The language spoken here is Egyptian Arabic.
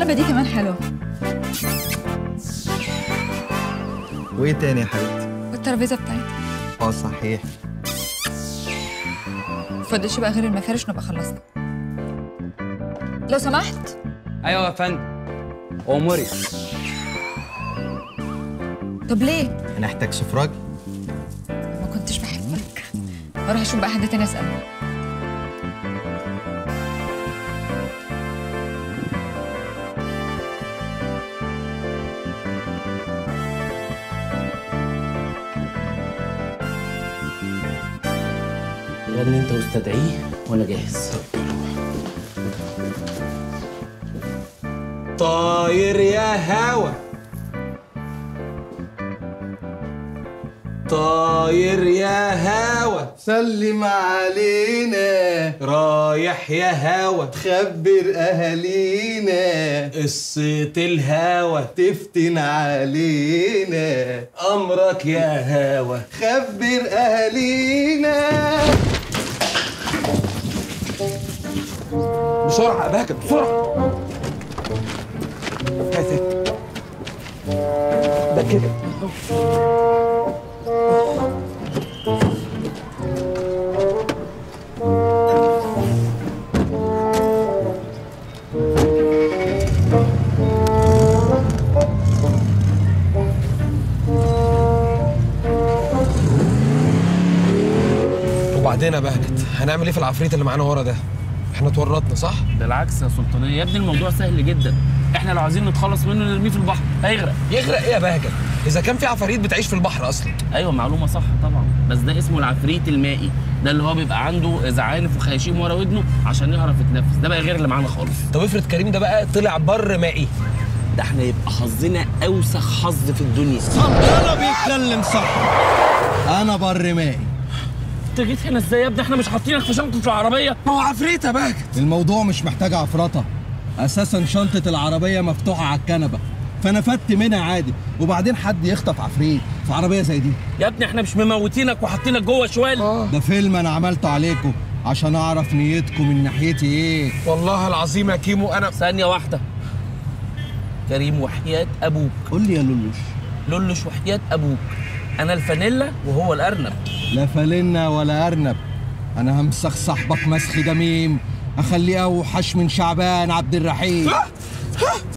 الكنبه دي كمان حلوه وايه تاني يا حبيبتي والترابيزه بتاعتي اه صحيح فضلش بقى غير المفارش نبقى خلصنا لو سمحت ايوه يا فندم اموري طب ليه هنحتاج سفراج ما كنتش بحبك اروح اشوف بقى حد تاني اساله غني انت واستدعيه وانا جاهز طاير يا هوا طاير يا هوا سلم علينا رايح يا هوا خبر اهالينا قصة الهوا تفتن علينا أمرك يا هوا خبر اهالينا بسرعة يا باكر بسرعة يا ست ده كده وبعدين يا بهجت هنعمل ايه في العفريت اللي معانا ورا ده احنا اتورطنا صح بالعكس يا سلطانيه يا ابني الموضوع سهل جدا احنا لو عايزين نتخلص منه نرميه في البحر هيغرق يغرق ايه يا بهجت اذا كان في عفاريت بتعيش في البحر اصلا ايوه معلومه صح طبعا بس ده اسمه العفريت المائي ده اللي هو بيبقى عنده زعانف وخياشيم ورا ودنه عشان يعرف يتنفس ده بقى غير اللي معانا خالص طب افرض كريم ده بقى طلع بر مائي ده احنا يبقى حظنا اوسخ حظ في الدنيا انا بيتكلم صح انا بر مائي انت جيت هنا ازاي يا ابني احنا مش حاطينك في شنطه العربيه ما هو عفريت يا بهجت الموضوع مش محتاج عفرطه اساسا شنطه العربيه مفتوحه على الكنبه فانا فت منها عادي وبعدين حد يخطف عفريت في عربيه زي دي يا ابني احنا مش مموتينك وحاطينك جوه شوال ده فيلم انا عملته عليكم عشان اعرف نيتكم من ناحيتي ايه والله العظيم يا كيمو انا ثانيه واحده كريم وحياه ابوك قول لي يا لولوش لولش وحياه ابوك انا الفانيلا وهو الارنب لا فالنا ولا ارنب انا همسخ صاحبك مسخ دميم اخليه اوحش من شعبان عبد الرحيم